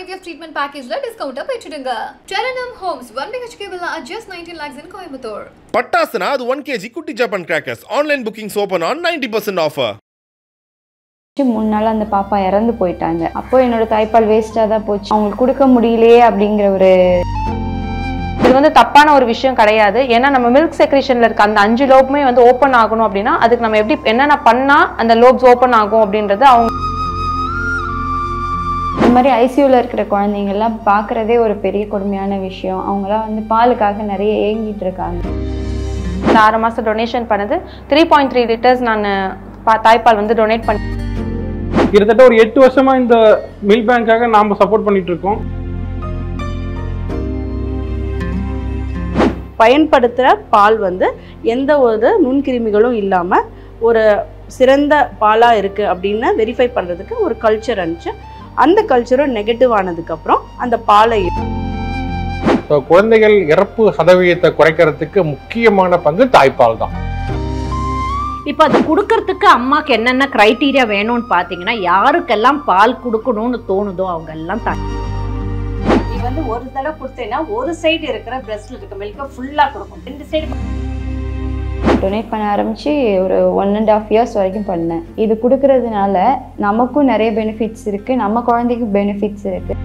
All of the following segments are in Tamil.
ஐவிஎஃப் ட்ரீட்மெண்ட் பேக்கேஜ்ல டிஸ்கவுண்ட் பெற்றுடுங்க டெரனம் homes one BHK villa at just nineteen lakhs in Coimbatore பட்டாசுனா அது ஒன் கேஜி குட்டி Japan crackers online bookings open on ninety percent offer மூணு நாள் அந்த பாப்பா இறந்து போயிட்டாங்க அப்போ என்னோட தாய்ப்பால் வேஸ்ட்டாக தான் போச்சு அவங்களுக்கு கொடுக்க முடியலையே அப்படிங்கிற ஒரு இது வந்து தப்பான ஒரு விஷயம் கிடையாது ஏன்னா நம்ம மில்க் செக்ரேஷன்ல இருக்க அந்த அஞ்சு லோப்புமே வந்து ஓப்பன் ஆகணும் அப்படின்னா அதுக்கு நம்ம எப்படி என்னென்ன பண்ணா அந்த லோப்ஸ் ஓப்பன் ஆகும் அப்படின்றது அவங்க இந்த மாதிரி ஐசியூவில் இருக்கிற குழந்தைங்கள்லாம் பார்க்குறதே ஒரு பெரிய கொடுமையான விஷயம் அவங்களாம் வந்து பாலுக்காக நிறைய ஏங்கிட்டு இருக்காங்க இந்த ஆறு மாசம் டொனேஷன் பண்ணது த்ரீ பாயிண்ட் த்ரீ லிட்டர்ஸ் நான் பா- தாய்ப்பால் வந்து டொனேட் பண்ணி கிட்டத்தட்ட ஒரு எட்டு வருஷமா இந்த மில்க் பேங்க்காக நாம சப்போர்ட் பண்ணிட்டு இருக்கோம் பயன்படுத்துகிற பால் வந்து எந்த ஒரு நுண்கிருமிகளும் இல்லாமல் ஒரு சிறந்த பாலாக இருக்குது அப்படின்னு வெரிஃபை பண்ணுறதுக்கு ஒரு கல்ச்சர் இருந்துச்சு அந்த கல்ச்சரும் நெகட்டிவ் ஆனதுக்கப்புறம் அந்த பாலை ஸோ குழந்தைகள் இறப்பு சதவீதத்தை குறைக்கிறதுக்கு முக்கியமான பங்கு தாய்ப்பால் தான் இப்போ அது கொடுக்கறதுக்கு அம்மாக்கு என்னென்ன க்ரைட்டீரியா வேணும்னு பார்த்தீங்கன்னா யாருக்கெல்லாம் பால் கொடுக்கணும்னு தோணுதோ அவங்க எல்லாம் தான் நீ வந்து ஒரு தடவை கொடுத்தேன்னா ஒரு சைடு இருக்கிற பிரஸ்ட்ல இருக்க மில்கை ஃபுல்லாக கொடுக்கும் ரெண்டு சைடு டொனேட் பண்ண ஆரம்பித்து ஒரு ஒன் அண்ட் ஆஃப் இயர்ஸ் வரைக்கும் பண்ணேன் இது கொடுக்கறதுனால நமக்கும் நிறைய பெனிஃபிட்ஸ் இருக்குது நம்ம குழந்தைக்கும் பெனிஃபிட்ஸ் இருக்குது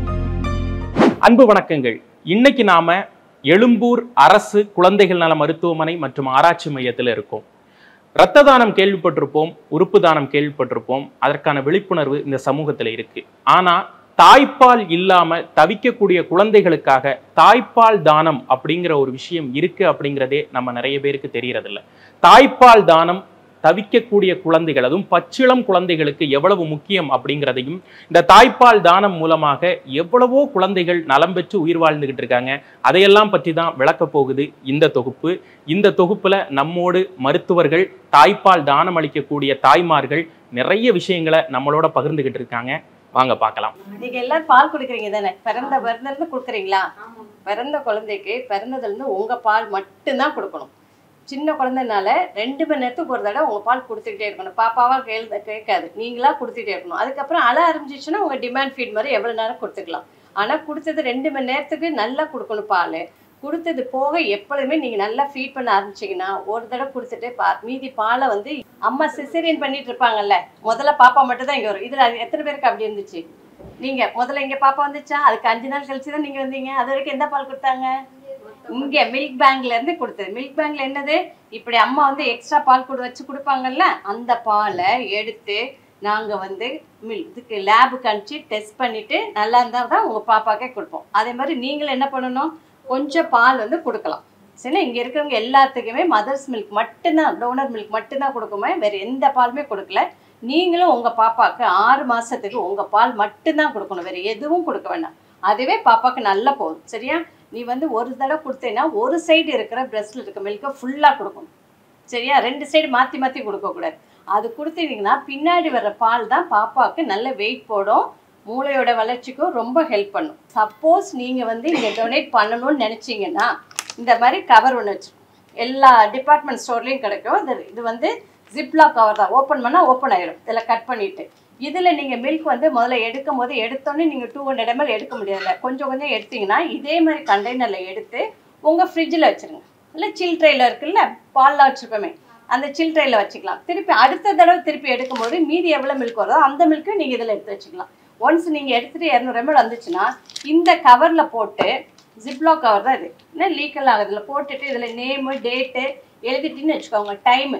அன்பு வணக்கங்கள் இன்னைக்கு நாம எழும்பூர் அரசு குழந்தைகள் நல மருத்துவமனை மற்றும் ஆராய்ச்சி மையத்தில் இருக்கோம் இரத்த தானம் கேள்விப்பட்டிருப்போம் உறுப்பு தானம் கேள்விப்பட்டிருப்போம் அதற்கான விழிப்புணர்வு இந்த சமூகத்தில் இருக்கு ஆனா தாய்ப்பால் இல்லாம தவிக்கக்கூடிய குழந்தைகளுக்காக தாய்ப்பால் தானம் அப்படிங்கிற ஒரு விஷயம் இருக்கு அப்படிங்கிறதே நம்ம நிறைய பேருக்கு தெரியறதில்ல தாய்ப்பால் தானம் தவிக்கக்கூடிய குழந்தைகள் அதுவும் பச்சிளம் குழந்தைகளுக்கு எவ்வளவு முக்கியம் அப்படிங்கிறதையும் இந்த தாய்ப்பால் தானம் மூலமாக எவ்வளவோ குழந்தைகள் நலம் பெற்று உயிர் வாழ்ந்துகிட்டு இருக்காங்க அதையெல்லாம் பற்றி தான் விளக்கப் போகுது இந்த தொகுப்பு இந்த தொகுப்புல நம்மோடு மருத்துவர்கள் தாய்ப்பால் தானம் அளிக்கக்கூடிய தாய்மார்கள் நிறைய விஷயங்களை நம்மளோட பகிர்ந்துகிட்டு இருக்காங்க வாங்க பார்க்கலாம் நீங்க எல்லாரும் பால் கொடுக்குறீங்க தானே பிறந்த பிறந்ததுலேருந்து கொடுக்குறீங்களா பிறந்த குழந்தைக்கு பிறந்ததுலேருந்து உங்க பால் மட்டும்தான் கொடுக்கணும் சின்ன குழந்தைனால ரெண்டு மணி நேரத்துக்கு ஒரு தடவை உங்க பால் கொடுத்துக்கிட்டே இருக்கணும் பாப்பாவா கேள் கேட்காது நீங்களா கொடுத்துட்டே இருக்கணும் அதுக்கப்புறம் அழ ஆரம்பிச்சிச்சுன்னா உங்க டிமாண்ட் ஃபீட் மாதிரி எவ்வளவு நேரம் கொடுத்துக்கலாம் ஆனா கொடுத்தது ரெண்டு மணி நேரத்துக்கு நல்லா கொடுக்கணும் பால் கொடுத்தது போக எப்பொழுதுமே நீங்க நல்லா ஃபீட் பண்ண ஆரம்பிச்சீங்கன்னா ஒரு தடவை கொடுத்துட்டு பா மீதி பாலை வந்து அம்மா சிசேரியன் பண்ணிட்டு இருப்பாங்கல்ல முதல்ல பாப்பா மட்டும் தான் இங்க வரும் இதுல அது எத்தனை பேருக்கு அப்படி இருந்துச்சு நீங்க முதல்ல இங்க பாப்பா வந்துச்சா அதுக்கு அஞ்சு நாள் கழிச்சு தான் நீங்க வந்தீங்க அது வரைக்கும் எந்த பால் கொடுத்தாங்க இங்க மில்க் பேங்க்ல இருந்து கொடுத்தது மில்க் பேங்க்ல என்னது இப்படி அம்மா வந்து எக்ஸ்ட்ரா பால் கூட வச்சு கொடுப்பாங்கல்ல அந்த பாலை எடுத்து நாங்க வந்து மில் இதுக்கு லேபுக்கு அனுப்பிச்சு டெஸ்ட் பண்ணிட்டு நல்லா இருந்தா தான் உங்க பாப்பாக்கே கொடுப்போம் அதே மாதிரி நீங்களும் என்ன பண்ணணும் கொஞ்சம் பால் வந்து கொடுக்கலாம் சரிங்களா இங்க இருக்கிறவங்க எல்லாத்துக்குமே மதர்ஸ் மில்க் மட்டும்தான் டோனர் மில்க் மட்டும்தான் கொடுக்குமே வேற எந்த பாலுமே கொடுக்கல நீங்களும் உங்க பாப்பாக்கு ஆறு மாசத்துக்கு உங்க பால் மட்டும்தான் கொடுக்கணும் வேற எதுவும் கொடுக்க வேண்டாம் அதுவே பாப்பாக்கு நல்லா போகும் சரியா நீ வந்து ஒரு தடவை கொடுத்தேன்னா ஒரு சைடு இருக்கிற பிரஸ்ட்ல இருக்க மில்கை ஃபுல்லாக கொடுக்கணும் சரியா ரெண்டு சைடு மாற்றி மாற்றி கொடுக்கக்கூடாது அது கொடுத்தீங்கன்னா பின்னாடி வர்ற பால் தான் பாப்பாவுக்கு நல்ல வெயிட் போடும் மூளையோட வளர்ச்சிக்கும் ரொம்ப ஹெல்ப் பண்ணும் சப்போஸ் நீங்கள் வந்து இங்கே டொனேட் பண்ணணும்னு நினச்சிங்கன்னா இந்த மாதிரி கவர் ஒன்று வச்சு எல்லா டிபார்ட்மெண்ட் ஸ்டோர்லேயும் கிடைக்கும் இது இது வந்து ஜிப்லாக் கவர் தான் ஓப்பன் பண்ணால் ஓப்பன் ஆயிடும் இதில் கட் பண்ணிவிட்டு இதில் நீங்கள் மில்க் வந்து முதல்ல எடுக்கும் போது எடுத்தோன்னே நீங்கள் டூ ஹண்ட்ரட் எம்எல் எடுக்க முடியாதுல்ல கொஞ்சம் கொஞ்சம் எடுத்தீங்கன்னா இதே மாதிரி கண்டெய்னரில் எடுத்து உங்கள் ஃப்ரிட்ஜில் வச்சுருங்க இல்லை சில் ட்ரேயில் இருக்குல்ல பால்லாம் வச்சுருப்போமே அந்த சில் ட்ரேயில் வச்சுக்கலாம் திருப்பி அடுத்த தடவை திருப்பி எடுக்கும்போது மீதி எவ்வளோ மில்க் வருதோ அந்த மில்க்கு நீங்கள் இதில் எடுத்து வச்சுக்கலாம் ஒன்ஸ் நீங்கள் எடுத்துகிட்டு இரநூறு எம்எல் வந்துச்சுன்னா இந்த கவரில் போட்டு ஜிப்லா கவர் தான் இது என்ன லீக்கல் ஆகுதுல போட்டுட்டு இதில் நேமு டேட்டு எழுதிட்டின்னு வச்சுக்கோங்க டைமு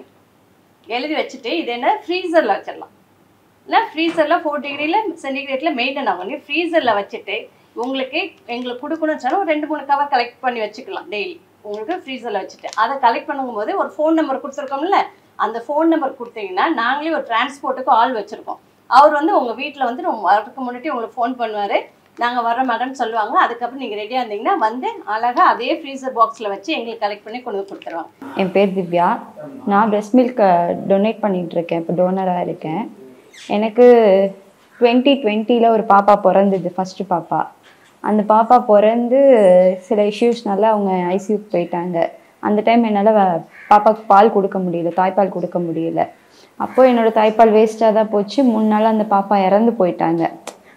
எழுதி வச்சுட்டு இது என்ன ஃப்ரீசரில் வச்சிடலாம் இல்லை ஃப்ரீசரில் ஃபோர் டிகிரியில் சென்டிகிரேட்டில் மெயின்டைன் ஆகும் நீ ஃப்ரீசரில் வச்சுட்டு உங்களுக்கு எங்களுக்கு கொடுக்கணும்னு சொன்னால் ஒரு ரெண்டு மூணு கவர் கலெக்ட் பண்ணி வச்சுக்கலாம் டெய்லி உங்களுக்கு ஃப்ரீசரில் வச்சுட்டு அதை கலெக்ட் பண்ணும்போது ஒரு ஃபோன் நம்பர் கொடுத்துருக்கோம்ல அந்த ஃபோன் நம்பர் கொடுத்தீங்கன்னா நாங்களே ஒரு டிரான்ஸ்போர்ட்டுக்கு ஆள் வச்சுருக்கோம் அவர் வந்து உங்கள் வீட்டில் வந்து வரதுக்கு முன்னாடி உங்களுக்கு ஃபோன் பண்ணுவார் நாங்கள் வர மேடம்னு சொல்லுவாங்க அதுக்கப்புறம் நீங்கள் ரெடியாக இருந்தீங்கன்னா வந்து அழகாக அதே ஃப்ரீசர் பாக்ஸில் வச்சு எங்களுக்கு கலெக்ட் பண்ணி கொண்டு வந்து கொடுத்துருவாங்க என் பேர் திவ்யா நான் பிரெஸ்ட் மில்க் டொனேட் பண்ணிட்டு இருக்கேன் இப்போ டோனராக இருக்கேன் எனக்கு டுவெண்ட்டி டுவெண்ட்டியில் ஒரு பாப்பா பிறந்தது ஃபஸ்ட்டு பாப்பா அந்த பாப்பா பிறந்து சில இஷ்யூஸ்னால அவங்க ஐசியூக்கு போயிட்டாங்க அந்த டைம் என்னால் பாப்பாவுக்கு பால் கொடுக்க முடியல தாய்ப்பால் கொடுக்க முடியல அப்போ என்னோட தாய்ப்பால் வேஸ்ட்டாக தான் போச்சு மூணு நாள் அந்த பாப்பா இறந்து போயிட்டாங்க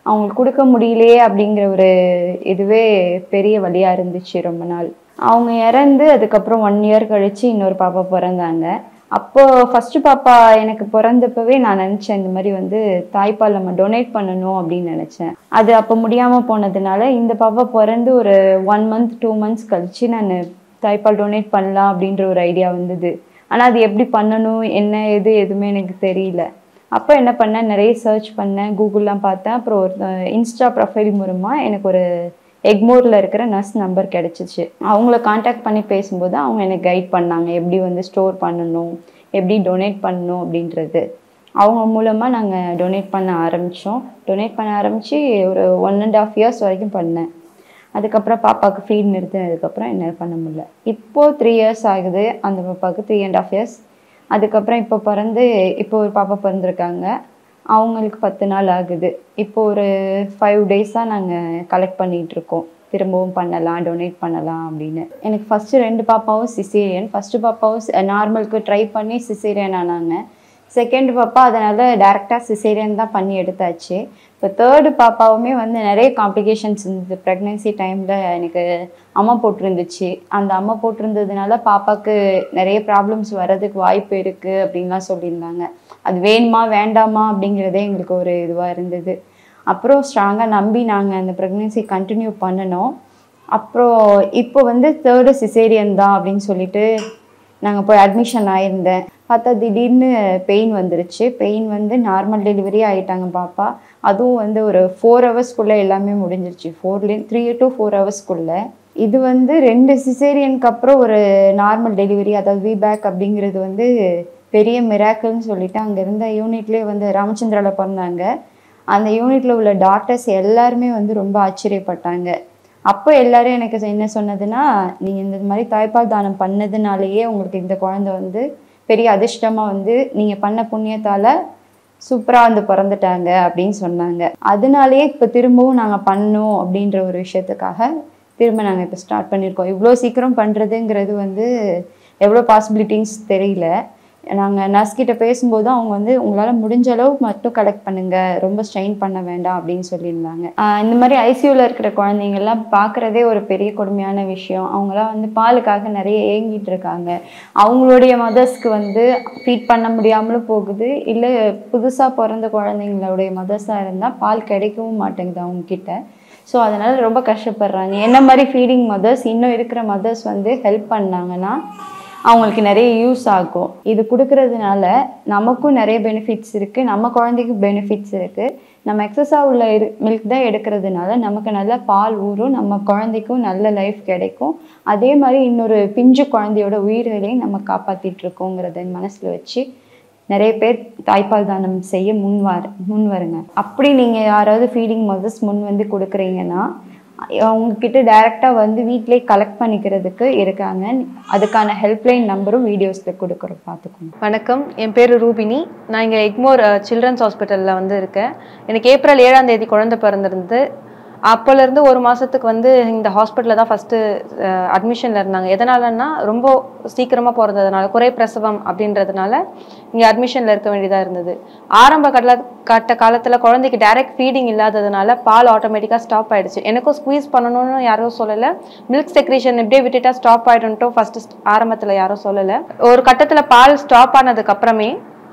அவங்களுக்கு கொடுக்க முடியலையே அப்படிங்கிற ஒரு இதுவே பெரிய வழியாக இருந்துச்சு ரொம்ப நாள் அவங்க இறந்து அதுக்கப்புறம் ஒன் இயர் கழிச்சு இன்னொரு பாப்பா பிறந்தாங்க அப்போ ஃபர்ஸ்ட் பாப்பா எனக்கு பிறந்தப்பவே நான் நினச்சேன் இந்த மாதிரி வந்து தாய்ப்பால் நம்ம டொனேட் பண்ணணும் அப்படின்னு நினச்சேன் அது அப்போ முடியாமல் போனதுனால இந்த பாப்பா பிறந்து ஒரு ஒன் மந்த் டூ மந்த்ஸ் கழிச்சு நான் தாய்ப்பால் டொனேட் பண்ணலாம் அப்படின்ற ஒரு ஐடியா வந்தது ஆனால் அது எப்படி பண்ணணும் என்ன எது எதுவுமே எனக்கு தெரியல அப்போ என்ன பண்ணேன் நிறைய சர்ச் பண்ணேன் கூகுள்லாம் பார்த்தேன் அப்புறம் ஒரு இன்ஸ்டா ப்ரொஃபைல் மூலமாக எனக்கு ஒரு எக்மோரில் இருக்கிற நர்ஸ் நம்பர் கிடச்சிச்சு அவங்கள காண்டாக்ட் பண்ணி பேசும்போது அவங்க எனக்கு கைட் பண்ணாங்க எப்படி வந்து ஸ்டோர் பண்ணணும் எப்படி டொனேட் பண்ணணும் அப்படின்றது அவங்க மூலமாக நாங்கள் டொனேட் பண்ண ஆரம்பித்தோம் டொனேட் பண்ண ஆரம்பித்து ஒரு ஒன் அண்ட் ஆஃப் இயர்ஸ் வரைக்கும் பண்ணேன் அதுக்கப்புறம் பாப்பாவுக்கு ஃபீட் நிறுத்தினதுக்கப்புறம் என்னால் பண்ண முடியல இப்போது த்ரீ இயர்ஸ் ஆகுது அந்த பாப்பாவுக்கு த்ரீ அண்ட் ஆஃப் இயர்ஸ் அதுக்கப்புறம் இப்போ பிறந்து இப்போ ஒரு பாப்பா பிறந்திருக்காங்க அவங்களுக்கு பத்து நாள் ஆகுது இப்போ ஒரு ஃபைவ் டேஸாக நாங்கள் கலெக்ட் பண்ணிகிட்டு இருக்கோம் திரும்பவும் பண்ணலாம் டொனேட் பண்ணலாம் அப்படின்னு எனக்கு ஃபஸ்ட்டு ரெண்டு பாப்பாவும் சிசேரியன் ஃபஸ்ட்டு பாப்பாவும் நார்மலுக்கு ட்ரை பண்ணி சிசேரியன் ஆனாங்க செகண்ட் பாப்பா அதனால் டேரெக்டாக சிசேரியன் தான் பண்ணி எடுத்தாச்சு இப்போ தேர்டு பாப்பாவுமே வந்து நிறைய காம்ப்ளிகேஷன்ஸ் இருந்தது ப்ரெக்னென்சி டைமில் எனக்கு அம்மா போட்டிருந்துச்சு அந்த அம்மா போட்டிருந்ததுனால பாப்பாவுக்கு நிறைய ப்ராப்ளம்ஸ் வர்றதுக்கு வாய்ப்பு இருக்குது அப்படின்லாம் சொல்லியிருந்தாங்க அது வேணுமா வேண்டாமா அப்படிங்கிறதே எங்களுக்கு ஒரு இதுவாக இருந்தது அப்புறம் ஸ்ட்ராங்காக நம்பி நாங்கள் அந்த ப்ரெக்னென்சி கண்டினியூ பண்ணினோம் அப்புறம் இப்போ வந்து தேர்டு சிசேரியன் தான் அப்படின்னு சொல்லிட்டு நாங்கள் போய் அட்மிஷன் ஆயிருந்தேன் பார்த்தா திடீர்னு பெயின் வந்துருச்சு பெயின் வந்து நார்மல் டெலிவரி ஆகிட்டாங்க பாப்பா அதுவும் வந்து ஒரு ஃபோர் ஹவர்ஸ்க்குள்ளே எல்லாமே முடிஞ்சிருச்சு ஃபோர்லே த்ரீ டு ஃபோர் ஹவர்ஸ்க்குள்ளே இது வந்து ரெண்டு சிசேரியனுக்கு அப்புறம் ஒரு நார்மல் டெலிவரி அதாவது வி பேக் அப்படிங்கிறது வந்து பெரிய மிராக்கிள்னு சொல்லிட்டு அங்கே இருந்த யூனிட்லேயே வந்து ராமச்சந்திராவில் பிறந்தாங்க அந்த யூனிட்டில் உள்ள டாக்டர்ஸ் எல்லாருமே வந்து ரொம்ப ஆச்சரியப்பட்டாங்க அப்போ எல்லாரும் எனக்கு என்ன சொன்னதுன்னா நீங்கள் இந்த மாதிரி தாய்ப்பால் தானம் பண்ணதுனாலேயே உங்களுக்கு இந்த குழந்தை வந்து பெரிய அதிர்ஷ்டமாக வந்து நீங்கள் பண்ண புண்ணியத்தால் சூப்பராக வந்து பிறந்துட்டாங்க அப்படின்னு சொன்னாங்க அதனாலேயே இப்போ திரும்பவும் நாங்கள் பண்ணோம் அப்படின்ற ஒரு விஷயத்துக்காக திரும்ப நாங்கள் இப்போ ஸ்டார்ட் பண்ணியிருக்கோம் இவ்வளோ சீக்கிரம் பண்ணுறதுங்கிறது வந்து எவ்வளோ பாசிபிலிட்டிஸ் தெரியல நாங்கள் நர்ஸ் கிட்ட பேசும்போது அவங்க வந்து உங்களால் முடிஞ்ச அளவு மட்டும் கலெக்ட் பண்ணுங்க ரொம்ப ஸ்ட்ரெயின் பண்ண வேண்டாம் அப்படின்னு சொல்லியிருந்தாங்க ஆஹ் இந்த மாதிரி ஐசியூவில் இருக்கிற குழந்தைங்கள்லாம் பார்க்குறதே ஒரு பெரிய கொடுமையான விஷயம் அவங்களாம் வந்து பாலுக்காக நிறைய ஏங்கிட்டு இருக்காங்க அவங்களுடைய மதர்ஸ்க்கு வந்து ஃபீட் பண்ண முடியாமலும் போகுது இல்லை புதுசாக பிறந்த குழந்தைங்களுடைய மதர்ஸாக இருந்தால் பால் கிடைக்கவும் மாட்டேங்குது அவங்க கிட்ட ஸோ அதனால் ரொம்ப கஷ்டப்படுறாங்க என்ன மாதிரி ஃபீடிங் மதர்ஸ் இன்னும் இருக்கிற மதர்ஸ் வந்து ஹெல்ப் பண்ணாங்கன்னா அவங்களுக்கு நிறைய யூஸ் ஆகும் இது கொடுக்கறதுனால நமக்கும் நிறைய பெனிஃபிட்ஸ் இருக்குது நம்ம குழந்தைக்கும் பெனிஃபிட்ஸ் இருக்குது நம்ம எக்ஸஸாக உள்ள இரு மில்க் தான் எடுக்கிறதுனால நமக்கு நல்ல பால் ஊறும் நம்ம குழந்தைக்கும் நல்ல லைஃப் கிடைக்கும் அதே மாதிரி இன்னொரு பிஞ்சு குழந்தையோட உயிர்களையும் நம்ம காப்பாற்றிட்டு இருக்கோங்கிறத மனசில் வச்சு நிறைய பேர் தாய்ப்பால் தானம் செய்ய முன் வர முன் வருங்க அப்படி நீங்கள் யாராவது ஃபீடிங் மதர்ஸ் முன் வந்து கொடுக்குறீங்கன்னா அவங்கக்கிட்ட டைரெக்டாக வந்து வீட்டிலே கலெக்ட் பண்ணிக்கிறதுக்கு இருக்காங்க அதுக்கான ஹெல்ப்லைன் நம்பரும் வீடியோஸில் கொடுக்குறோம் பார்த்துக்கோங்க வணக்கம் என் பேர் ரூபினி நான் இங்கே எக்மோர் சில்ட்ரன்ஸ் ஹாஸ்பிட்டலில் வந்து இருக்கேன் எனக்கு ஏப்ரல் ஏழாம் தேதி குழந்தை பிறந்திருந்து அப்போலேருந்து ஒரு மாதத்துக்கு வந்து இந்த ஹாஸ்பிட்டலில் தான் ஃபஸ்ட்டு அட்மிஷனில் இருந்தாங்க எதனாலன்னா ரொம்ப சீக்கிரமாக பிறந்ததுனால குறை பிரசவம் அப்படின்றதுனால இங்கே அட்மிஷனில் இருக்க வேண்டியதாக இருந்தது ஆரம்ப கட்ட கட்ட காலத்தில் குழந்தைக்கு டைரக்ட் ஃபீடிங் இல்லாததுனால பால் ஆட்டோமேட்டிக்காக ஸ்டாப் ஆயிடுச்சு எனக்கும் ஸ்குவீஸ் பண்ணணும்னு யாரும் சொல்லலை மில்க் செக்ரேஷன் இப்படியே விட்டுட்டா ஸ்டாப் ஆகிடும்ட்டும் ஃபஸ்ட்டு ஆரம்பத்தில் யாரும் சொல்லலை ஒரு கட்டத்தில் பால் ஸ்டாப் ஆனதுக்கு அப்புறமே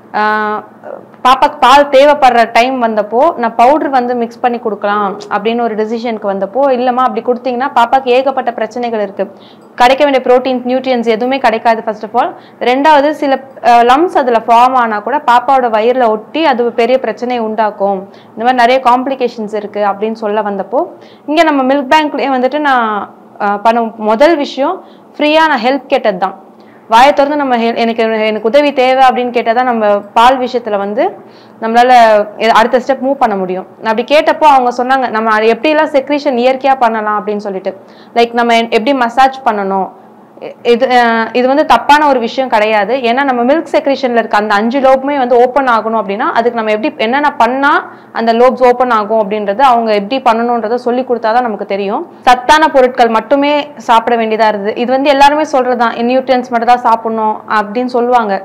பாப்பாக்கு பால் தேவைப்படுற டைம் வந்தப்போ நான் பவுடர் வந்து மிக்ஸ் பண்ணி கொடுக்கலாம் அப்படின்னு ஒரு டெசிஷனுக்கு வந்தப்போ இல்லைம்மா அப்படி கொடுத்தீங்கன்னா பாப்பாக்கு ஏகப்பட்ட பிரச்சனைகள் இருக்கு கிடைக்க வேண்டிய ப்ரோட்டீன்ஸ் நியூட்ரியன்ஸ் எதுவுமே கிடைக்காது ஃபர்ஸ்ட் ஆஃப் ஆல் ரெண்டாவது சில லம்ஸ் அதில் ஃபார்ம் ஆனால் கூட பாப்பாவோட வயிறில் ஒட்டி அது பெரிய பிரச்சனையை உண்டாக்கும் இந்த மாதிரி நிறைய காம்ப்ளிகேஷன்ஸ் இருக்கு அப்படின்னு சொல்ல வந்தப்போ இங்கே நம்ம மில்க் பேங்க்லேயே வந்துட்டு நான் பண்ண முதல் விஷயம் ஃப்ரீயாக நான் ஹெல்ப் கேட்டது தான் வாயை திறந்து நம்ம எனக்கு எனக்கு உதவி தேவை அப்படின்னு கேட்டால் தான் நம்ம பால் விஷயத்தில் வந்து நம்மளால அடுத்த ஸ்டெப் மூவ் பண்ண முடியும் அப்படி கேட்டப்போ அவங்க சொன்னாங்க நம்ம எப்படிலாம் செக்ரேஷன் இயற்கையாக பண்ணலாம் அப்படின்னு சொல்லிட்டு லைக் நம்ம எப்படி மசாஜ் பண்ணணும் இது இது வந்து தப்பான ஒரு விஷயம் கிடையாது ஏன்னா நம்ம மில்க் செக்ரேஷன்ல இருக்க அந்த அஞ்சு லோப்புமே வந்து ஓப்பன் ஆகணும் அப்படின்னா அதுக்கு நம்ம எப்படி என்னென்ன பண்ணா அந்த லோப்ஸ் ஓப்பன் ஆகும் அப்படின்றது அவங்க எப்படி பண்ணணுன்றத சொல்லி கொடுத்தாதான் நமக்கு தெரியும் சத்தான பொருட்கள் மட்டுமே சாப்பிட வேண்டியதா இருந்தது இது வந்து எல்லாருமே சொல்றதுதான் நியூட்ரியன்ஸ் மட்டும் தான் சாப்பிடணும் அப்படின்னு சொல்லுவாங்க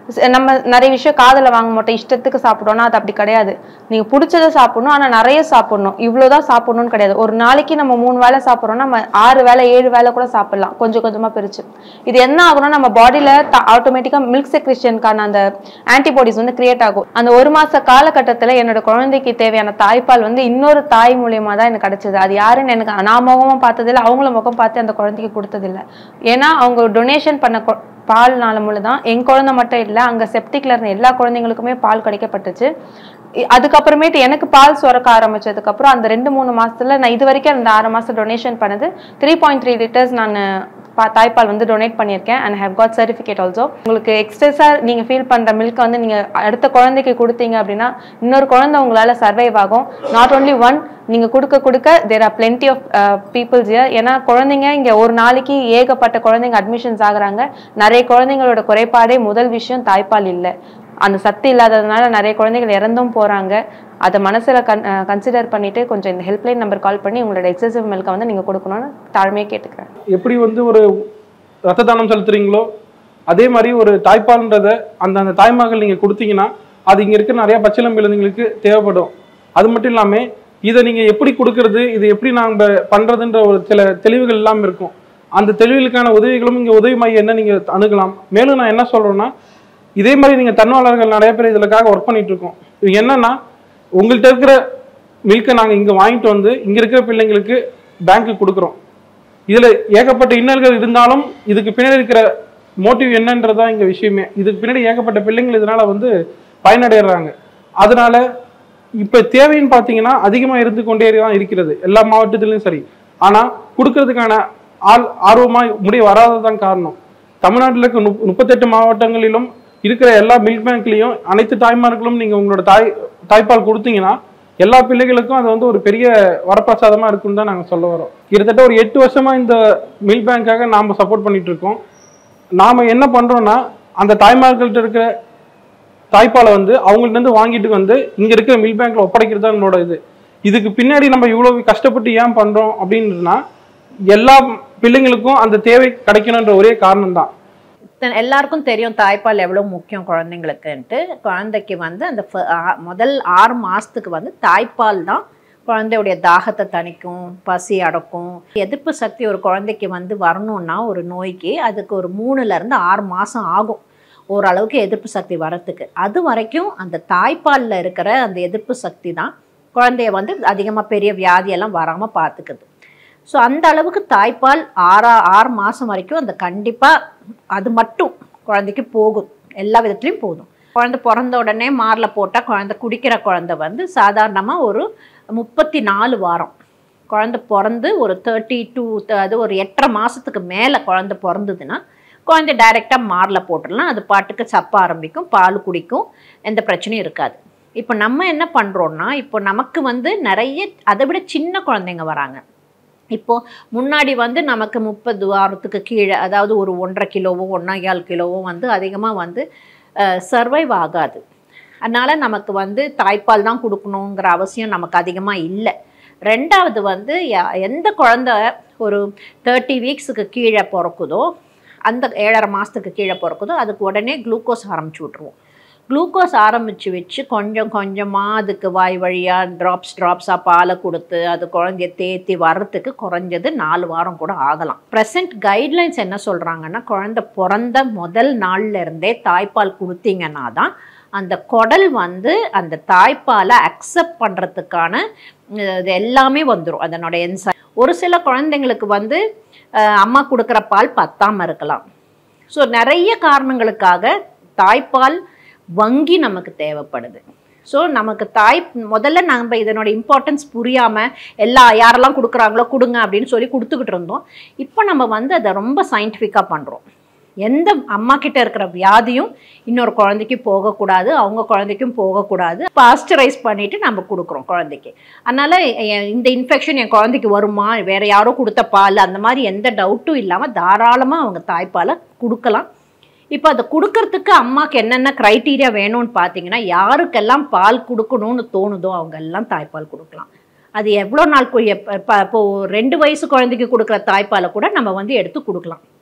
ச- நம்ம நிறைய விஷயம் காதில் வாங்க மாட்டோம் இஷ்டத்துக்கு சாப்பிடுவோம்னா அது அப்படி கிடையாது நீங்கள் பிடிச்சதை சாப்பிடணும் ஆனால் நிறைய சாப்பிடணும் இவ்வளோதான் சாப்பிடணும்னு கிடையாது ஒரு நாளைக்கு நம்ம மூணு வேளை சாப்பிட்றோம்னா நம்ம ஆறு வேளை ஏழு வேளை கூட சாப்பிடலாம் கொஞ்சம் கொஞ்சமாக பிரிச்சு இது என்ன ஆகும்னா நம்ம பாடியில் ஆட்டோமேட்டிக்காக மில்க் செக்ரிஷனுக்கான அந்த ஆன்டிபாடிஸ் வந்து கிரியேட் ஆகும் அந்த ஒரு மாச காலகட்டத்தில் என்னோட குழந்தைக்கு தேவையான தாய்ப்பால் வந்து இன்னொரு தாய் மூலியமா தான் எனக்கு கிடைச்சது அது யாருன்னு எனக்கு நான் முகமும் பார்த்ததில்ல அவங்கள முகம் பார்த்து அந்த குழந்தைக்கு கொடுத்ததில்ல ஏன்னா அவங்க டொனேஷன் பண்ண கொ- பால்னால மூலம் தான் என் குழந்தை மட்டும் இல்லை அங்கே செப்டிக்ல இருந்த எல்லா குழந்தைங்களுக்குமே பால் கிடைக்கப்பட்டுச்சு இ- அதுக்கப்புறமேட்டு எனக்கு பால் சுரக்க ஆரம்பிச்சதுக்கப்புறம் அந்த ரெண்டு மூணு மாசத்துல நான் இது வரைக்கும் அந்த ஆறு மாசம் டொனேஷன் பண்ணது த்ரீ பாயிண்ட் த்ரீ லிட்டர்ஸ் நான் பா தாய்ப்பால் வந்து டொனேட் பண்ணியிருக்கேன் and have got certificate also உங்களுக்கு எக்ஸ்ட்ரெஸ்ஸாக நீங்கள் ஃபீல் பண்ணுற மில்க் வந்து நீங்கள் அடுத்த குழந்தைக்கு கொடுத்தீங்க அப்படின்னா இன்னொரு குழந்தை உங்களால் சர்வைவ் ஆகும் நாட் only ஒன் நீங்கள் கொடுக்க கொடுக்க there are plenty of peoples here ஏன்னா குழந்தைங்க இங்கே ஒரு நாளைக்கு ஏகப்பட்ட குழந்தைங்க அட்மிஷன்ஸ் ஆகுறாங்க நிறைய குழந்தைங்களோட குறைபாடே முதல் விஷயம் தாய்ப்பால் இல்லை அந்த சத்து இல்லாததுனால நிறைய குழந்தைகள் இறந்தும் போகிறாங்க அதை மனசில் கன் கன்சிடர் பண்ணிட்டு கொஞ்சம் இந்த ஹெல்ப்லைன் நம்பர் கால் பண்ணி உங்களோட எக்ஸசிவ் மில்கை வந்து நீங்கள் கொடுக்கணும்னு தாழ்மையாக கேட்டுக்கிறேன் எப்படி வந்து ஒரு ரத்த தானம் செலுத்துறீங்களோ அதே மாதிரி ஒரு தாய்ப்பால்ன்றத அந்த அந்த தாய்மகள் நீங்கள் கொடுத்தீங்கன்னா அது இங்கே இருக்கிற நிறைய பச்சிளம் குழந்தைங்களுக்கு தேவைப்படும் அது மட்டும் இல்லாமல் இதை நீங்கள் எப்படி கொடுக்கறது இது எப்படி நாம பண்ணுறதுன்ற ஒரு சில தெளிவுகள் எல்லாம் இருக்கும் அந்த தெளிவுகளுக்கான உதவிகளும் இங்கே உதவி மையம் என்ன நீங்கள் அணுகலாம் மேலும் நான் என்ன சொல்கிறேன்னா இதே மாதிரி நீங்கள் தன்னாளர்கள் நிறைய பேர் இதுலக்காக ஒர்க் பண்ணிட்டு இருக்கோம் இது என்னன்னா உங்கள்கிட்ட இருக்கிற மில்கை நாங்கள் இங்கே வாங்கிட்டு வந்து இங்கே இருக்கிற பிள்ளைங்களுக்கு பேங்க்குக்கு கொடுக்குறோம் இதுல ஏகப்பட்ட இன்னல்கள் இருந்தாலும் இதுக்கு பின்னாடி இருக்கிற மோட்டிவ் என்னன்றதுதான் இங்க விஷயமே இதுக்கு பின்னாடி ஏகப்பட்ட பிள்ளைங்கள் இதனால வந்து பயனடைறாங்க அதனால இப்ப தேவைன்னு பாத்தீங்கன்னா அதிகமா இருந்து கொண்டே தான் இருக்கிறது எல்லா மாவட்டத்திலும் சரி ஆனா கொடுக்கறதுக்கான ஆள் ஆர்வமா முடிய வராததான் காரணம் தமிழ்நாட்டில் இருக்க முப் முப்பத்தெட்டு மாவட்டங்களிலும் இருக்கிற எல்லா மில்க் பேங்க்லயும் அனைத்து தாய்மார்களும் நீங்க உங்களோட தாய் தாய்ப்பால் கொடுத்தீங்கன்னா எல்லா பிள்ளைகளுக்கும் அது வந்து ஒரு பெரிய வரப்பிரசாதமா இருக்குன்னு தான் நாங்க சொல்ல வரோம் கிட்டத்தட்ட ஒரு எட்டு வருஷமா இந்த மில்க் பேங்க்காக நாம சப்போர்ட் பண்ணிட்டு இருக்கோம் நாம என்ன பண்றோம்னா அந்த தாய்மார்கள்ட்ட இருக்கிற தாய்ப்பாலை வந்து அவங்கள்ட்ட இருந்து வாங்கிட்டு வந்து இங்க இருக்கிற மில்க் பேங்க்ல ஒப்படைக்கிறது தான் நம்மளோட இது இதுக்கு பின்னாடி நம்ம இவ்வளவு கஷ்டப்பட்டு ஏன் பண்றோம் அப்படின்றதுனா எல்லா பிள்ளைங்களுக்கும் அந்த தேவை கிடைக்கணுன்ற ஒரே காரணம் தான் தெ- எல்லாருக்கும் தெரியும் தாய்ப்பால் எவ்வளோ முக்கியம் குழந்தைங்களுக்குன்ட்டு குழந்தைக்கு வந்து அந்த ஃப- ஆ- முதல் ஆறு மாதத்துக்கு வந்து தாய்ப்பால் தான் குழந்தையுடைய தாகத்தை தணிக்கும் பசி அடக்கும் எதிர்ப்பு சக்தி ஒரு குழந்தைக்கு வந்து வரணும்னா ஒரு நோய்க்கு அதுக்கு ஒரு மூணுலேருந்து ஆறு மாதம் ஆகும் ஓரளவுக்கு எதிர்ப்பு சக்தி வரத்துக்கு அது வரைக்கும் அந்த தாய்ப்பாலில் இருக்கிற அந்த எதிர்ப்பு சக்தி தான் குழந்தைய வந்து அதிகமாக பெரிய வியாதியெல்லாம் வராமல் பார்த்துக்குது ஸோ அந்த அளவுக்கு தாய்ப்பால் ஆறா ஆறு மாதம் வரைக்கும் அந்த கண்டிப்பாக அது மட்டும் குழந்தைக்கு போகும் எல்லா விதத்துலையும் போதும் குழந்தை பிறந்த உடனே மாரில் போட்டால் குழந்தை குடிக்கிற குழந்தை வந்து சாதாரணமாக ஒரு முப்பத்தி நாலு வாரம் குழந்தை பிறந்து ஒரு தேர்ட்டி டூ அது ஒரு எட்டரை மாதத்துக்கு மேலே குழந்தை பிறந்ததுன்னா குழந்தை டைரெக்டாக மாரில் போட்டுடலாம் அது பாட்டுக்கு சப்ப ஆரம்பிக்கும் பால் குடிக்கும் எந்த பிரச்சனையும் இருக்காது இப்போ நம்ம என்ன பண்ணுறோன்னா இப்போ நமக்கு வந்து நிறைய அதை விட சின்ன குழந்தைங்க வராங்க இப்போ முன்னாடி வந்து நமக்கு முப்பது வாரத்துக்கு கீழே அதாவது ஒரு ஒன்றரை கிலோவோ ஒன்றேகால் கிலோவோ வந்து அதிகமாக வந்து சர்வைவ் ஆகாது அதனால் நமக்கு வந்து தாய்ப்பால் தான் கொடுக்கணுங்கிற அவசியம் நமக்கு அதிகமாக இல்லை ரெண்டாவது வந்து யா- எந்த குழந்தை ஒரு தேர்ட்டி வீக்ஸுக்கு கீழே பிறக்குதோ அந்த ஏழரை மாதத்துக்கு கீழே பிறக்குதோ அதுக்கு உடனே குளுக்கோஸ் ஆரம்பிச்சு விட்ருவோம் குளுக்கோஸ் ஆரம்பித்து வச்சு கொஞ்சம் கொஞ்சமாக அதுக்கு வாய் வழியாக ட்ராப்ஸ் ட்ராப்ஸாக பாலை கொடுத்து அது குழந்தைய தேத்தி வர்றதுக்கு குறைஞ்சது நாலு வாரம் கூட ஆகலாம் ப்ரெசன்ட் கைட்லைன்ஸ் என்ன சொல்கிறாங்கன்னா குழந்தை பிறந்த முதல் நாள்ல இருந்தே தாய்ப்பால் கொடுத்தீங்கன்னா தான் அந்த குடல் வந்து அந்த தாய்ப்பாலை அக்செப்ட் பண்ணுறதுக்கான இது எல்லாமே வந்துடும் அதனோட என்சை ஒரு சில குழந்தைங்களுக்கு வந்து அஹ், அம்மா கொடுக்குற பால் பத்தாமல் இருக்கலாம் ஸோ நிறைய காரணங்களுக்காக தாய்ப்பால் வங்கி நமக்கு தேவைப்படுது ஸோ நமக்கு தாய் முதல்ல நம்ம இதனோட இம்பார்ட்டன்ஸ் புரியாமல் எல்லா யாரெல்லாம் கொடுக்குறாங்களோ கொடுங்க அப்படின்னு சொல்லி கொடுத்துக்கிட்டு இருந்தோம் இப்போ நம்ம வந்து அதை ரொம்ப சயின்டிஃபிக்காக பண்ணுறோம் எந்த அம்மா கிட்ட இருக்கிற வியாதியும் இன்னொரு குழந்தைக்கு போகக்கூடாது அவங்க குழந்தைக்கும் போகக்கூடாது பாஸ்டரைஸ் பண்ணிட்டு நம்ம கொடுக்குறோம் குழந்தைக்கு அதனால எ- இந்த இன்ஃபெக்ஷன் என் குழந்தைக்கு வருமா வேற யாரோ கொடுத்த பால் அந்த மாதிரி எந்த டவுட்டும் இல்லாமல் தாராளமாக அவங்க தாய்ப்பாலை கொடுக்கலாம் இப்போ அதை கொடுக்கறதுக்கு அம்மாக்கு என்னென்ன க்ரைட்டீரியா வேணும்னு பார்த்தீங்கன்னா யாருக்கெல்லாம் பால் கொடுக்கணும்னு தோணுதோ அவங்க எல்லாம் தாய்ப்பால் கொடுக்கலாம் அது எவ்வளோ நாள் கு- எப்ப- இப்ப- இப்போ ரெண்டு வயசு குழந்தைக்கு கொடுக்குற தாய்ப்பாலை கூட நம்ம வந்து எடுத்து கொடுக்கலாம்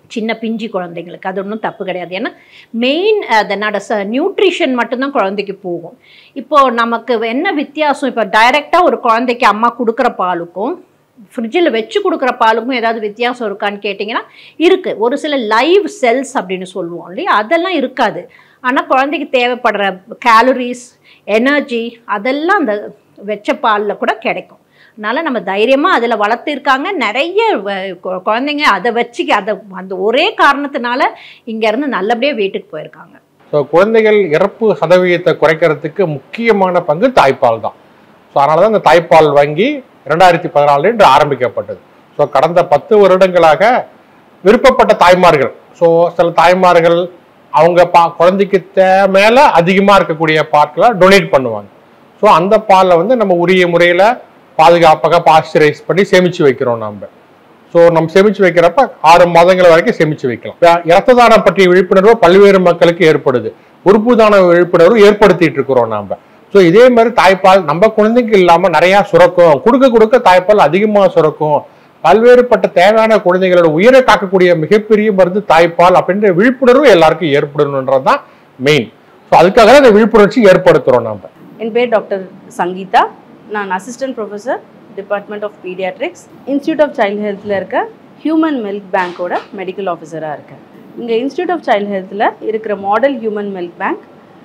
சின்ன பிஞ்சு குழந்தைங்களுக்கு அது ஒன்றும் தப்பு கிடையாது ஏன்னா மெயின் அதனோட ச நியூட்ரிஷன் மட்டும்தான் குழந்தைக்கு போகும் இப்போது நமக்கு என்ன வித்தியாசம் இப்போ டைரெக்டாக ஒரு குழந்தைக்கு அம்மா கொடுக்குற பாலுக்கும் ஃப்ரிட்ஜில் வச்சு கொடுக்குற பாலுக்கும் ஏதாவது வித்தியாசம் இருக்கான்னு கேட்டிங்கன்னா இருக்குது ஒரு சில லைவ் செல்ஸ் அப்படின்னு சொல்லுவோம் இல்லையா அதெல்லாம் இருக்காது ஆனால் குழந்தைக்கு தேவைப்படுற கேலரிஸ் எனர்ஜி அதெல்லாம் அந்த வெச்ச பாலில் கூட கிடைக்கும் அதனால் நம்ம தைரியமாக அதில் வளர்த்துருக்காங்க நிறைய வ- கு- குழந்தைங்க அதை வச்சு அதை அந்த ஒரே காரணத்தினால இங்கேருந்து நல்லபடியாக வீட்டுக்கு போயிருக்காங்க ஸோ குழந்தைகள் இறப்பு சதவீதத்தை குறைக்கிறதுக்கு முக்கியமான பங்கு தாய்ப்பால் தான் ஸோ அதனால தான் இந்த தாய்ப்பால் வங்கி ரெண்டாயிரத்தி பதினாலு என்று ஆரம்பிக்கப்பட்டது ஸோ கடந்த பத்து வருடங்களாக விருப்பப்பட்ட தாய்மார்கள் ஸோ சில தாய்மார்கள் அவங்க பா குழந்தைக்கு தே மேலே அதிகமாக இருக்கக்கூடிய பாட்களை டொனேட் பண்ணுவாங்க ஸோ அந்த பாலை வந்து நம்ம உரிய முறையில் பாதுகாப்பாக பாஸ்டரைஸ் பண்ணி சேமித்து வைக்கிறோம் நம்ம ஸோ நம்ம சேமிச்சு வைக்கிறப்ப ஆறு மாதங்கள் வரைக்கும் சேமிச்சு வைக்கலாம் இப்ப இரத்த தானம் பற்றிய விழிப்புணர்வு பல்வேறு மக்களுக்கு ஏற்படுது உறுப்பு தான விழிப்புணர்வு ஏற்படுத்திட்டு இருக்கிறோம் நாம ஸோ இதே மாதிரி தாய்ப்பால் நம்ம குழந்தைக்கு இல்லாம நிறைய சுரக்கும் கொடுக்க கொடுக்க தாய்ப்பால் அதிகமாக சுரக்கும் பல்வேறுபட்ட தேவையான குழந்தைகளோட உயிரை காக்கக்கூடிய மிகப்பெரிய மருந்து தாய்ப்பால் அப்படின்ற விழிப்புணர்வு எல்லாருக்கும் ஏற்படணுன்றது தான் மெயின் ஸோ அதுக்காக தான் இந்த விழிப்புணர்ச்சி ஏற்படுத்துறோம் நாம என் பேர் டாக்டர் சங்கீதா நான் assistant professor department of paediatrics institute of child ஹெல்த்தில் இருக்க ஹியூமன் மில்க் பேங்க்கோட மெடிக்கல் ஆஃபீஸராக இருக்கேன் இங்கே இன்ஸ்டியூட் ஆஃப் சைல்ட் ஹெல்த்தில் இருக்கிற மாடல் ஹியூமன் மில்க் பேங்க்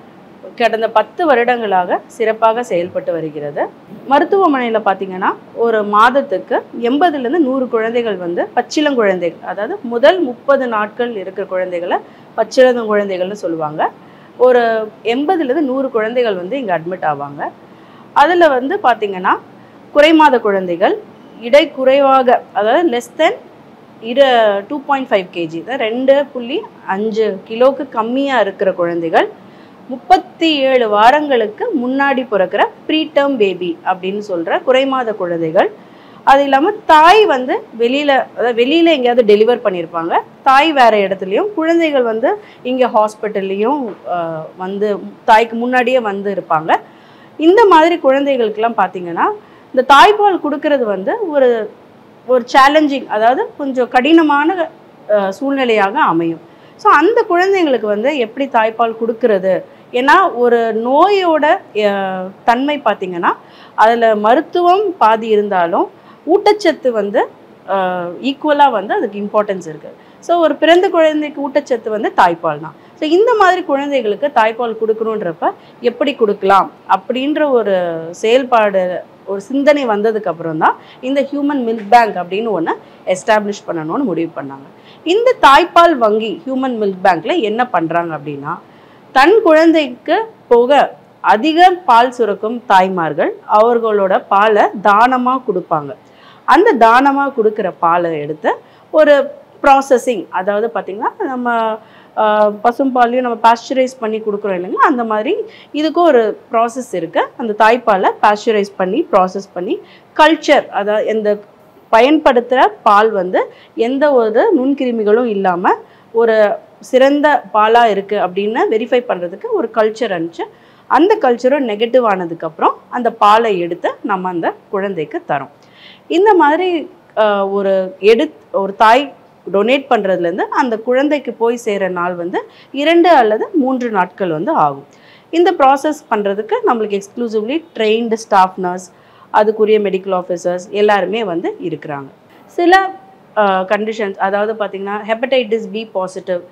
கடந்த பத்து வருடங்களாக சிறப்பாக செயல்பட்டு வருகிறது மருத்துவமனையில் பார்த்தீங்கன்னா ஒரு மாதத்துக்கு எண்பதுலேருந்து நூறு குழந்தைகள் வந்து பச்சிளங்குழந்தைகள் அதாவது முதல் முப்பது நாட்கள் இருக்கிற குழந்தைகளை பச்சிளந்த குழந்தைகள்னு சொல்லுவாங்க ஒரு எண்பதுலேருந்து நூறு குழந்தைகள் வந்து இங்கே அட்மிட் ஆவாங்க அதில் வந்து பார்த்திங்கன்னா குறைமாத குழந்தைகள் இடை குறைவாக அதாவது லெஸ் தென் இரு டூ பாயிண்ட் ஃபைவ் கேஜி ரெண்டு புள்ளி அஞ்சு கிலோவுக்கு கம்மியாக இருக்கிற குழந்தைகள் முப்பத்தி ஏழு வாரங்களுக்கு முன்னாடி பிறக்கிற ப்ரீடம் பேபி அப்படின்னு சொல்கிற குறைமாத குழந்தைகள் அது இல்லாமல் தாய் வந்து வெளியில் அதாவது வெளியில் எங்கேயாவது டெலிவர் பண்ணியிருப்பாங்க தாய் வேறு இடத்துலையும் குழந்தைகள் வந்து இங்கே ஹாஸ்பிட்டல்லையும் வந்து தாய்க்கு முன்னாடியே வந்து இருப்பாங்க இந்த மாதிரி குழந்தைகளுக்கெல்லாம் பார்த்தீங்கன்னா இந்த தாய்ப்பால் கொடுக்கறது வந்து ஒரு ஒரு சேலஞ்சிங் அதாவது கொஞ்சம் கடினமான அஹ், சூழ்நிலையாக அமையும் ஸோ அந்த குழந்தைங்களுக்கு வந்து எப்படி தாய்ப்பால் கொடுக்கறது ஏன்னா ஒரு நோயோட அஹ், தன்மை பார்த்தீங்கன்னா அதில் மருத்துவம் பாதி இருந்தாலும் ஊட்டச்சத்து வந்து ஈக்குவலாக வந்து அதுக்கு இம்பார்ட்டன்ஸ் இருக்குது ஸோ ஒரு பிறந்த குழந்தைக்கு ஊட்டச்சத்து வந்து தாய்ப்பால் தான் ஸோ இந்த மாதிரி குழந்தைகளுக்கு தாய்ப்பால் கொடுக்கணுன்றப்ப எப்படி கொடுக்கலாம் அப்படின்ற ஒரு செயல்பாடு ஒரு சிந்தனை வந்ததுக்கு அப்புறம் தான் இந்த ஹியூமன் மில்க் பேங்க் அப்படின்னு ஒன்று எஸ்டாப்ளிஷ் பண்ணணும்னு முடிவு பண்ணாங்க இந்த தாய்ப்பால் வங்கி ஹியூமன் மில்க் பேங்க்ல என்ன பண்ணுறாங்க அப்படின்னா தன் குழந்தைக்கு போக அதிக பால் சுரக்கும் தாய்மார்கள் அவர்களோட பாலை தானமாக கொடுப்பாங்க அந்த தானமாக கொடுக்குற பாலை எடுத்து ஒரு ப்ராசஸிங் அதாவது பார்த்திங்கன்னா நம்ம ஆஹ், பசும்பாலையும் நம்ம பாஸ்டரைஸ் பண்ணி கொடுக்குறோம் இல்லைங்களா அந்த மாதிரி இதுக்கும் ஒரு ப்ராசஸ் இருக்குது அந்த தாய்ப்பாலை பாஸ்டரைஸ் பண்ணி ப்ராசஸ் பண்ணி கல்ச்சர் அதாவது எந்த பயன்படுத்துகிற பால் வந்து எந்த ஒரு நுண்கிருமிகளும் இல்லாமல் ஒரு சிறந்த பாலாக இருக்குது அப்படின்னு வெரிஃபை பண்ணுறதுக்கு ஒரு கல்ச்சர் அனுப்பிச்சு அந்த கல்ச்சரும் நெகட்டிவ் ஆனதுக்கப்புறம் அந்த பாலை எடுத்து நம்ம அந்த குழந்தைக்கு தரோம் இந்த மாதிரி ஆஹ், ஒரு எடு ஒரு தாய் டொனேட் பண்ணுறதுலேருந்து அந்த குழந்தைக்கு போய் சேர நாள் வந்து இரண்டு அல்லது மூன்று நாட்கள் வந்து ஆகும் இந்த ப்ராசஸ் பண்ணுறதுக்கு நம்மளுக்கு எக்ஸ்க்ளூசிவ்லி ட்ரெயின்டு ஸ்டாஃப் நர்ஸ் அதுக்குரிய மெடிக்கல் ஆஃபீஸர்ஸ் எல்லாருமே வந்து இருக்கிறாங்க சில கண்டிஷன்ஸ் அதாவது பார்த்திங்கன்னா ஹெப்படைட்டிஸ் பி பாசிட்டிவ்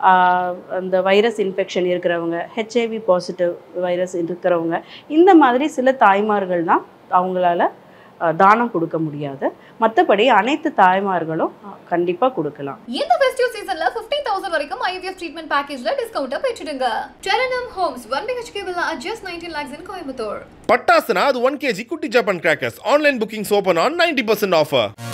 அந்த வைரஸ் இன்ஃபெக்ஷன் இருக்கிறவங்க ஹெச்ஐவி பாசிட்டிவ் வைரஸ் இருக்கிறவங்க இந்த மாதிரி சில தாய்மார்கள் தான் அவங்களால ஆஹ், தானம் கொடுக்க முடியாது மற்றபடி அனைத்து தாய்மார்களும் கண்டிப்பாக கொடுக்கலாம் இந்த ஃபெஸ்டிவ் சீசன்ல 15000 வரைக்கும் ஐவிஎஃப் ட்ரீட்மெண்ட் பேக்கேஜ்ல டிஸ்கவுண்ட் பெற்றுடுங்க டெரனம் homes one BHK villa at just 19 lakhs in Coimbatore பட்டாசுனா அது ஒன் கேஜி குட்டி Japan crackers online bookings open on ninety percent offer